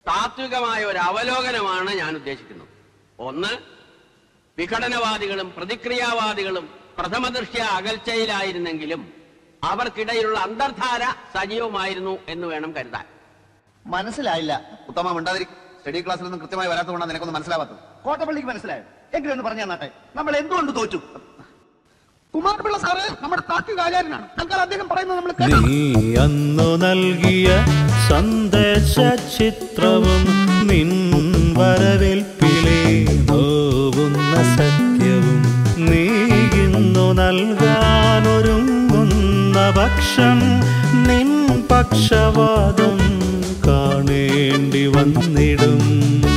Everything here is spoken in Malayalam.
താത്വികമായ ഒരു അവലോകനമാണ് ഞാൻ ഉദ്ദേശിക്കുന്നത് ഒന്ന് വിഘടനവാദികളും പ്രതിക്രിയാവാദികളും പ്രഥമദൃഷ്ട്യ അകൽച്ചയിലായിരുന്നെങ്കിലും അവർക്കിടയിലുള്ള അന്തർധാര സജീവമായിരുന്നു എന്ന് വേണം കരുതാൻ മനസ്സിലായില്ല ഉത്തമ മിണ്ടാതിരി സ്റ്റഡി ക്ലാസ്സിൽ നിന്നും കൃത്യമായി വരാത്തതുകൊണ്ടാണ് നിനക്കൊന്നും മനസ്സിലാവാത്തത് കോട്ടപ്പള്ളിക്ക് മനസ്സിലായോ എങ്കിലും ഒന്ന് പറഞ്ഞു തന്നാട്ടെ നമ്മൾ എന്തുകൊണ്ട് തോറ്റു കുമാരപിള്ള സാറ് നമ്മുടെ താത്വിക ആചാര്യനാണ് തൽക്കാലം അദ്ദേഹം പറയുന്നത് നമ്മൾ കേൾക്കണം. നീ അന്നു നൽകിയ സന്ദേശ ചിത്രവും നിൻ വരവേൽപ്പിലെ നോവുന്ന സത്യവും നീ ഇന്നു നൽകാനൊരുങ്ങുന്ന പക്ഷം നിൻ പക്ഷവാദം കാണേണ്ടി വന്നിടും